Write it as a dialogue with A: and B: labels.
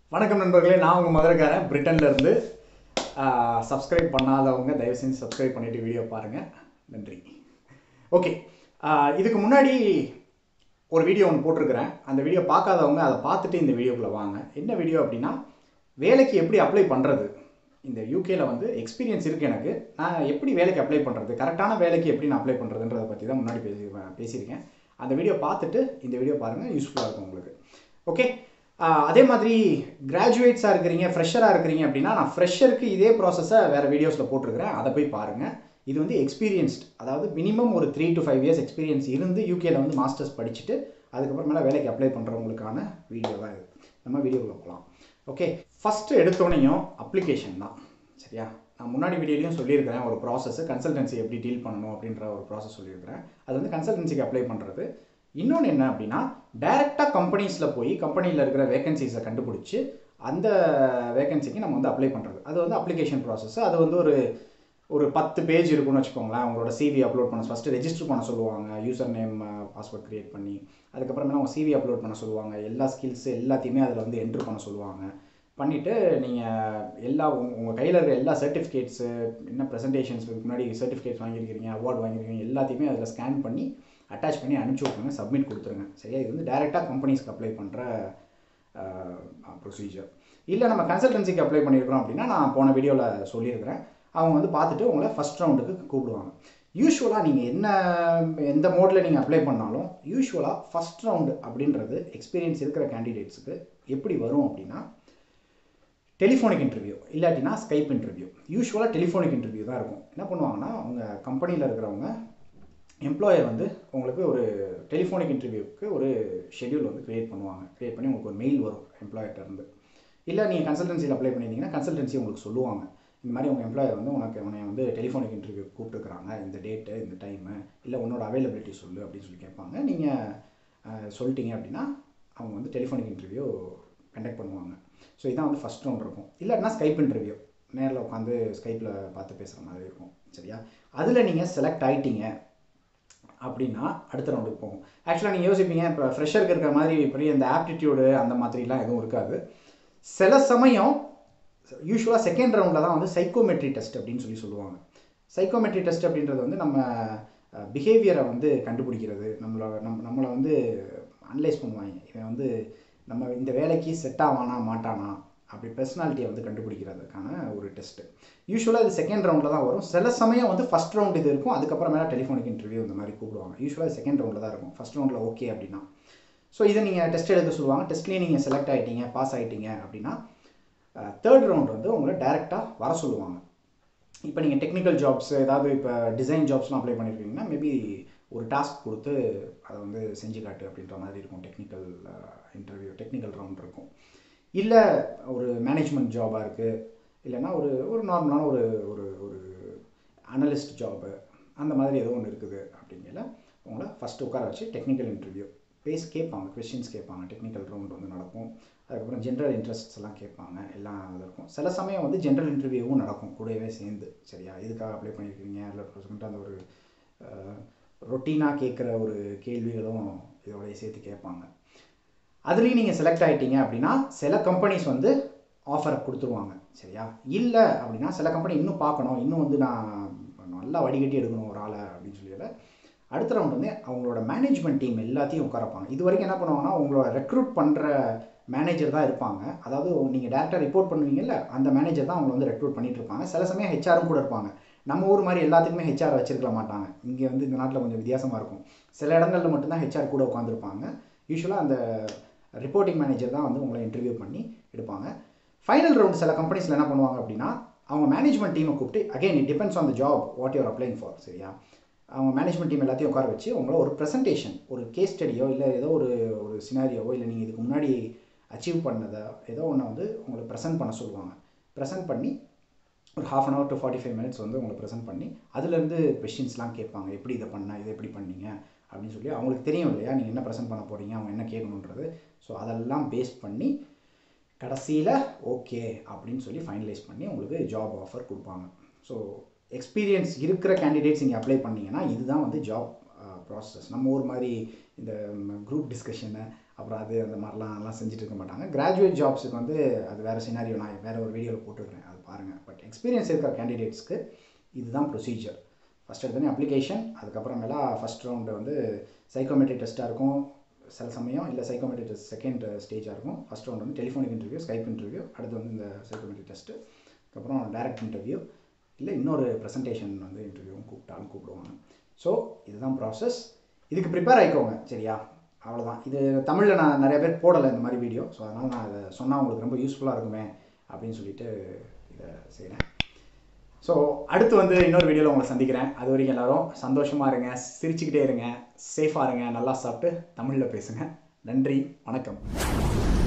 A: வணக்கம் நண்பர்களே நான் உங்கள் மதுரைக்காரன் பிரிட்டன்ல இருந்து சப்ஸ்கிரைப் பண்ணாதவங்க தயவு செஞ்சு சப்ஸ்கிரைப் பண்ணிட்டு வீடியோ பாருங்கள் நன்றி ஓகே இதுக்கு முன்னாடி ஒரு வீடியோ ஒன்று போட்டிருக்கிறேன் அந்த வீடியோ பார்க்காதவங்க அதை பார்த்துட்டு இந்த வீடியோக்குள்ளே வாங்க என்ன வீடியோ அப்படின்னா வேலைக்கு எப்படி அப்ளை பண்ணுறது இந்த யூகேல வந்து எக்ஸ்பீரியன்ஸ் இருக்குது எனக்கு நான் எப்படி வேலைக்கு அப்ளை பண்ணுறது கரெக்டான வேலைக்கு எப்படி நான் அப்ளை பண்ணுறதுன்றதை பற்றி தான் முன்னாடி பேசி பேசியிருக்கேன் அந்த வீடியோ பார்த்துட்டு இந்த வீடியோ பாருங்கள் யூஸ்ஃபுல்லாக இருக்கும் உங்களுக்கு ஓகே அதே மாதிரி கிராஜுவேட்ஸாக இருக்கிறீங்க ஃப்ரெஷராக இருக்கிறீங்க அப்படின்னா நான் ஃப்ரெஷருக்கு இதே ப்ராசஸை வேறு வீடியோஸில் போட்டிருக்கிறேன் அதை போய் பாருங்கள் இது வந்து எக்ஸ்பீரியன்ஸ்ட் அதாவது மினிமம் ஒரு three to five years experience இருந்து யூகேல வந்து மாஸ்டர்ஸ் படிச்சுட்டு அதுக்கப்புறமேல வேலைக்கு அப்ளை பண்ணுறவங்களுக்கான வீடியோ தான் இது நம்ம வீடியோக்குள்ள போகலாம் ஓகே ஃபஸ்ட்டு எடுத்தோடனையும் அப்ளிகேஷன் தான் சரியா நான் முன்னாடி வீடியோலையும் சொல்லியிருக்கிறேன் ஒரு ப்ராசஸ் கன்சல்டன்சி எப்படி டீல் பண்ணணும் அப்படின்ற ஒரு ப்ராசஸ் சொல்லியிருக்கிறேன் அது வந்து கன்சல்டன்சிக்கு அப்ளை பண்ணுறது இன்னொன்று என்ன அப்படின்னா டைரெக்டாக கம்பெனிஸில் போய் கம்பெனியில் இருக்கிற வேகன்சிஸை கண்டுபிடிச்சி அந்த வேகன்சிக்கு நம்ம வந்து அப்ளை பண்ணுறது அது வந்து அப்ளிகேஷன் ப்ராசஸ் அது வந்து ஒரு ஒரு பத்து பேஜ் இருக்குன்னு வச்சுக்கோங்களேன் அவங்களோட சிவி அப்லோட் பண்ண ஃபஸ்ட்டு ரெஜிஸ்டர் பண்ண சொல்லுவாங்க யூசர் நேம் பாஸ்வேர்ட் க்ரியேட் பண்ணி அதுக்கப்புறமேல அவங்க சிவி அப்லோட் பண்ண சொல்லுவாங்க எல்லா ஸ்கில்ஸ் எல்லாத்தையுமே அதில் வந்து என்ட்ரு பண்ண சொல்லுவாங்க பண்ணிவிட்டு நீங்கள் எல்லா உங்கள் கையில் இருக்கிற எல்லா சர்டிஃபிகேட்ஸு என்ன ப்ரெசன்டேஷன்ஸ் முன்னாடி சர்டிஃபிகேட்ஸ் வாங்கியிருக்கிறீங்க அவார்டு வாங்கியிருக்கீங்க எல்லாத்தையுமே அதில் ஸ்கேன் பண்ணி அட்டாச் பண்ணி அனுப்பிச்சி விட்ருங்க சப்மிட் கொடுத்துருங்க சரியா இது வந்து டைரெக்டாக கம்பெனிஸ்க்கு அப்ளை பண்ணுற ப்ரொசீஜர் இல்லை நம்ம கன்சல்டன்சிக்கு அப்ளை பண்ணியிருக்கிறோம் அப்படின்னா நான் போன வீடியோவில் சொல்லியிருக்கிறேன் அவங்க வந்து பார்த்துட்டு உங்களை ஃபஸ்ட் ரவுண்டுக்கு கூப்பிடுவாங்க யூஸ்வலாக நீங்கள் என்ன எந்த மோடில் நீங்கள் அப்ளை பண்ணாலும் யூஸ்வலாக ஃபஸ்ட் ரவுண்டு அப்படின்றது எக்ஸ்பீரியன்ஸ் இருக்கிற கேண்டிடேட்ஸுக்கு எப்படி வரும் அப்படின்னா டெலிஃபோனிக் இன்டர்வியூ இல்லாட்டினா ஸ்கைப் இன்டர்வியூ யூஸ்வலாக டெலிஃபோனிக் இன்டர்வியூ தான் இருக்கும் என்ன பண்ணுவாங்கன்னா அவங்க கம்பெனியில் இருக்கிறவங்க எம்ப்ளாயர் வந்து உங்களுக்கு ஒரு டெலிஃபோனிக் இன்டர்வியூக்கு ஒரு ஷெடியூல் வந்து க்ரியேட் பண்ணுவாங்க க்ரியேட் பண்ணி உங்களுக்கு ஒரு மெயில் வரும் எம்ப்ளாயர்கிட்ட இருந்து இல்லை நீங்கள் கன்சல்டன்சியில் அப்ளை பண்ணியிருந்தீங்கன்னா கன்சல்டன்சி உங்களுக்கு சொல்லுவாங்க இந்த மாதிரி உங்கள் எம்ப்ளாயர் வந்து உனக்கு உன்னை வந்து டெலிஃபோனிக் இன்டர்வியூ கூப்பிட்டுருக்குறாங்க இந்த டேட்டு இந்த டைமு இல்லை உன்னோட அவைலபிலிட்டி சொல்லு அப்படின்னு சொல்லி கேட்பாங்க நீங்கள் சொல்லிட்டீங்க அப்படின்னா அவங்க வந்து டெலிஃபோனிக் இன்டர்வியூ கண்டக்ட் பண்ணுவாங்க ஸோ இதான் வந்து ஃபஸ்ட் ரவுண்ட் இருக்கும் இல்லைன்னா ஸ்கைப் இன்டர்வியூ நேரில் உட்காந்து ஸ்கைப்பில் பார்த்து பேசுகிற மாதிரி இருக்கும் சரியா அதில் நீங்கள் செலக்ட் ஆகிட்டீங்க அப்படின்னா அடுத்த ரவுண்டுக்கு போகும் ஆக்சுவலாக நீங்கள் யோசிப்பீங்க இப்போ ஃப்ரெஷருக்கு இருக்கிற மாதிரி பெரிய இந்த ஆப்டிடியூடு அந்த மாதிரிலாம் எதுவும் இருக்காது சில சமயம் யூஸ்வலாக செகண்ட் ரவுண்டில் தான் வந்து சைக்கோமெட்ரி டெஸ்ட் அப்படின்னு சொல்லி சொல்லுவாங்க சைக்கோமெட்ரி டெஸ்ட் அப்படின்றது வந்து நம்ம பிஹேவியரை வந்து கண்டுபிடிக்கிறது நம்மளோட நம் நம்மளை வந்து அனலைஸ் பண்ணுவாங்க இவன் வந்து நம்ம இந்த வேலைக்கு செட் ஆவானா மாட்டானா அப்படி பர்சனாலிட்டியை வந்து கண்டுபிடிக்கிறதுக்கான ஒரு டெஸ்ட்டு யூஸ்வலாக இது செகண்ட் ரவுண்டில் தான் வரும் சில சமயம் வந்து ஃபஸ்ட் ரவுண்ட் இது இருக்கும் அதுக்கப்புறமேல டெலிஃபோனிக் இன்டர்வியூ இந்த மாதிரி கூப்பிடுவாங்க யூஸ்வலாக செகண்ட் ரவுண்டில் தான் இருக்கும் ஃபஸ்ட் ரவுண்டில் ஓகே அப்படின்னா ஸோ இதை நீங்கள் டெஸ்ட் எடுக்க சொல்லுவாங்க டெஸ்ட்லேயே நீங்கள் செலக்ட் ஆகிட்டீங்க பாஸ் ஆகிட்டீங்க அப்படின்னா தேர்ட் ரவுண்ட் வந்து உங்களை டேரெக்டாக வர சொல்லுவாங்க இப்போ நீங்கள் டெக்னிக்கல் ஜாப்ஸ் ஏதாவது இப்போ டிசைன் ஜாப்ஸ்லாம் அப்ளை பண்ணியிருக்கீங்கன்னா மேபி ஒரு டாஸ்க் கொடுத்து அதை வந்து செஞ்சு காட்டு அப்படின்ற மாதிரி இருக்கும் டெக்னிக்கல் இன்டர்வியூ டெக்னிக்கல் ரவுண்ட் இருக்கும் இல்லை ஒரு மேனேஜ்மெண்ட் ஜாபாக இருக்குது இல்லைன்னா ஒரு ஒரு நார்மலான ஒரு ஒரு ஒரு அனலிஸ்ட் ஜாபு அந்த மாதிரி ஏதோ ஒன்று இருக்குது அப்படிங்கல உங்களை ஃபஸ்ட்டு உட்கார வச்சு டெக்னிக்கல் இன்டர்வியூ பேஸ் கேட்பாங்க கொஷின்ஸ் கேட்பாங்க டெக்னிக்கல் ரவுண்ட் வந்து நடக்கும் அதுக்கப்புறம் ஜென்ரல் இன்ட்ரெஸ்ட்ஸ் எல்லாம் கேட்பாங்க எல்லாம் அதில் இருக்கும் சில சமயம் வந்து ஜென்ரல் இன்டர்வியூவும் நடக்கும் கூடவே சேர்ந்து சரியா இதுக்காக அப்ளை பண்ணியிருக்கீங்க இல்லை அந்த ஒரு ரொட்டீனாக கேட்குற ஒரு கேள்விகளும் இதோடய சேர்த்து கேட்பாங்க அதுலேயும் நீங்கள் செலக்ட் ஆகிட்டீங்க அப்படின்னா சில கம்பெனிஸ் வந்து ஆஃபரை கொடுத்துருவாங்க சரியா இல்லை அப்படின்னா சில கம்பெனி இன்னும் பார்க்கணும் இன்னும் வந்து நான் நல்லா வடிகட்டி எடுக்கணும் ஒரு ஆளை அப்படின்னு சொல்லி அடுத்த ரவுண்ட் வந்து அவங்களோட மேனேஜ்மெண்ட் டீம் எல்லாத்தையும் உட்காரப்பாங்க இது வரைக்கும் என்ன பண்ணுவாங்கன்னா உங்களோட ரெக்ரூட் பண்ணுற மேனேஜர் தான் இருப்பாங்க அதாவது நீங்கள் டேரெக்டாக ரிப்போர்ட் பண்ணுவீங்கல்ல அந்த மேனேஜர் தான் அவங்களை வந்து ரெக்ரூட் பண்ணிட்டு இருப்பாங்க சில சமயம் ஹெச்ஆரும் கூட இருப்பாங்க நம்ம ஊர் மாதிரி எல்லாத்துக்குமே ஹெச்ஆர் வச்சிருக்க மாட்டாங்க இங்கே வந்து இந்த நாட்டில் கொஞ்சம் வித்தியாசமாக இருக்கும் சில இடங்களில் மட்டும்தான் ஹெச்ஆர் கூட உட்காந்துருப்பாங்க யூஸ்வலாக அந்த ரிப்போர்ட்டிங் மேனேஜர் தான் வந்து உங்களை இன்டர்வியூ பண்ணி எடுப்பாங்க ஃபைனல் ரவுண்ட் சில கம்பெனிஸில் என்ன பண்ணுவாங்க அப்படின்னா அவங்க மேனேஜ்மெண்ட் டீமை கூப்பிட்டு again it depends on the job what you're applying for சரியா அவங்க மேனேஜ்மெண்ட் டீம் எல்லாத்தையும் உட்கார வச்சு உங்களை ஒரு ப்ரெசன்டேஷன் ஒரு கேஸ் ஸ்டடியோ இல்லை ஏதோ ஒரு ஒரு சினாரியோவோ இல்லை நீங்கள் இதுக்கு முன்னாடி அச்சீவ் பண்ணதை ஏதோ ஒன்று வந்து உங்களை ப்ரெசென்ட் பண்ண சொல்லுவாங்க ப்ரெசென்ட் பண்ணி ஒரு half an hour to forty five minutes வந்து உங்களை ப்ரெசென்ட் பண்ணி அதுலேருந்து கொஷின்ஸ்லாம் கேட்பாங்க எப்படி இதை பண்ண இதை எப்படி பண்ணீங்க அப்படின்னு சொல்லி அவங்களுக்கு தெரியும் இல்லையா நீங்கள் என்ன ப்ரெசென்ட் பண்ண போகிறீங்க அவங்க என்ன கேட்கணுன்றது ஸோ அதெல்லாம் பேஸ் பண்ணி கடைசியில் ஓகே அப்படின்னு சொல்லி ஃபைனலைஸ் பண்ணி உங்களுக்கு ஜாப் ஆஃபர் கொடுப்பாங்க ஸோ எக்ஸ்பீரியன்ஸ் இருக்கிற கேண்டிடேட்ஸ் இங்கே அப்ளை பண்ணிங்கன்னா இதுதான் வந்து ஜாப் ப்ராசஸ் நம்ம ஊர் மாதிரி இந்த குரூப் டிஸ்கஷனு அப்புறம் அது அந்த மாதிரிலாம் எல்லாம் செஞ்சுட்டு இருக்க மாட்டாங்க கிராஜுவேட் ஜாப்ஸுக்கு வந்து அது வேறு சினாரியோ நான் வேறு ஒரு வீடியோவில் போட்டுருக்கேன் அது பாருங்கள் பட் எக்ஸ்பீரியன்ஸ் இருக்கிற கேண்டிடேட்ஸ்க்கு இதுதான் ப்ரொசீஜர் ஃபஸ்ட் எடுத்தோடனே அப்ளிகேஷன் அதுக்கப்புறமேலா ஃபஸ்ட் ரவுண்டு வந்து சைக்கோமெட்ரிக் டெஸ்ட்டாக இருக்கும் சில சமயம் இல்லை சைக்கோமெட்ரிக் டெஸ்ட் செகண்ட் ஸ்டேஜாக இருக்கும் ஃபஸ்ட் ரவுண்ட் வந்து டெலிஃபோனிக் இன்டர்வியூ ஸ்கைப் இன்டர்வியூ அடுத்து வந்து இந்த சைக்கோமெட்ரிக் டெஸ்ட்டு அதுக்கப்புறம் டைரக்ட் இன்டர்வியூ இல்லை இன்னொரு ப்ரெசன்டேஷன் வந்து இன்டர்வியூவும் கூப்பிட்டாலும் கூப்பிடுவாங்க ஸோ இதுதான் ப்ராசஸ் இதுக்கு ப்ரிப்பேர் ஆகிக்கோங்க சரியா அவ்வளோதான் இது தமிழில் நான் நிறைய பேர் போடலை இந்த மாதிரி வீடியோ ஸோ அதனால் நான் அதை சொன்னால் உங்களுக்கு ரொம்ப யூஸ்ஃபுல்லாக இருக்குமே அப்படின்னு சொல்லிட்டு இதை செய்கிறேன் ஸோ அடுத்து வந்து இன்னொரு வீடியோவில் உங்களை சந்திக்கிறேன் அது வரைக்கும் எல்லாரும் சந்தோஷமாக இருங்க சிரிச்சுக்கிட்டே இருங்க சேஃபாக இருங்க நல்லா சாப்பிட்டு தமிழில் பேசுங்க நன்றி வணக்கம்